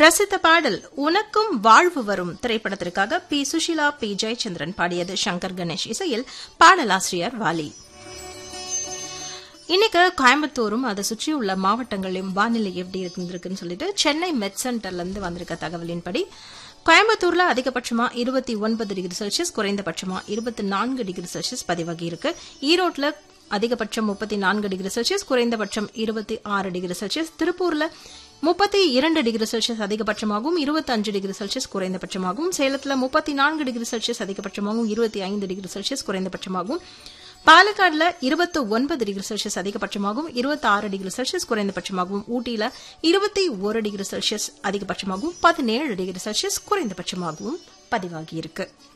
பிரசித்த பாடல் உனக்கும் வாழ்வு வரும் திரைப்படத்திற்காக பி சுஷிலா பி ஜெயச்சந்திரன் பாடியது சங்கர் கணேஷ் இசையில் பாடலாசிரியர் வாலி இன்னைக்கு கோயம்புத்தூரும் அதை சுற்றியுள்ள மாவட்டங்களிலும் வானிலை எப்படி இருந்திருக்குன்னு சொல்லிட்டு சென்னை மெட் சென்டர்ல இருந்து வந்திருக்க தகவலின்படி கோயம்புத்தூர்ல அதிகபட்சமா இருபத்தி ஒன்பது டிகிரி செல்சியஸ் குறைந்தபட்சமா இருபத்தி நான்கு டிகிரி செல்சியஸ் பதிவாகி இருக்கு ஈரோட்ல அதிகபட்சம் முப்பத்தி நான்கு டிகிரி செல்சியஸ் குறைந்தபட்சம் இருபத்தி ஆறு டிகிரி செல்சியஸ் திருப்பூர்ல முப்பத்தி இரண்டு டிகிரி செல்சியஸ் அதிகபட்சமாகவும் இருபத்தி அஞ்சு டிகிரி செல்சியஸ் குறைந்தபட்சமாகவும் சேலத்துல முப்பத்தி நான்கு டிகிரி செல்சியஸ் அதிகபட்சமாகவும் இருபத்தி ஐந்து டிகிரி செல்சியஸ் குறைந்தபட்சமாகவும் பாலக்காடுல இருபத்தி ஒன்பது டிகிரி செல்சியஸ் அதிகபட்சமாகவும் இருபத்தி ஆறு டிகிரி செல்சியஸ் குறைந்தபட்சமாகவும் ஊட்டியில இருபத்தி ஒரு டிகிரி செல்சியஸ் அதிகபட்சமாகவும் பதினேழு டிகிரி செல்சியஸ் குறைந்தபட்சமாகவும் பதிவாகியிருக்கு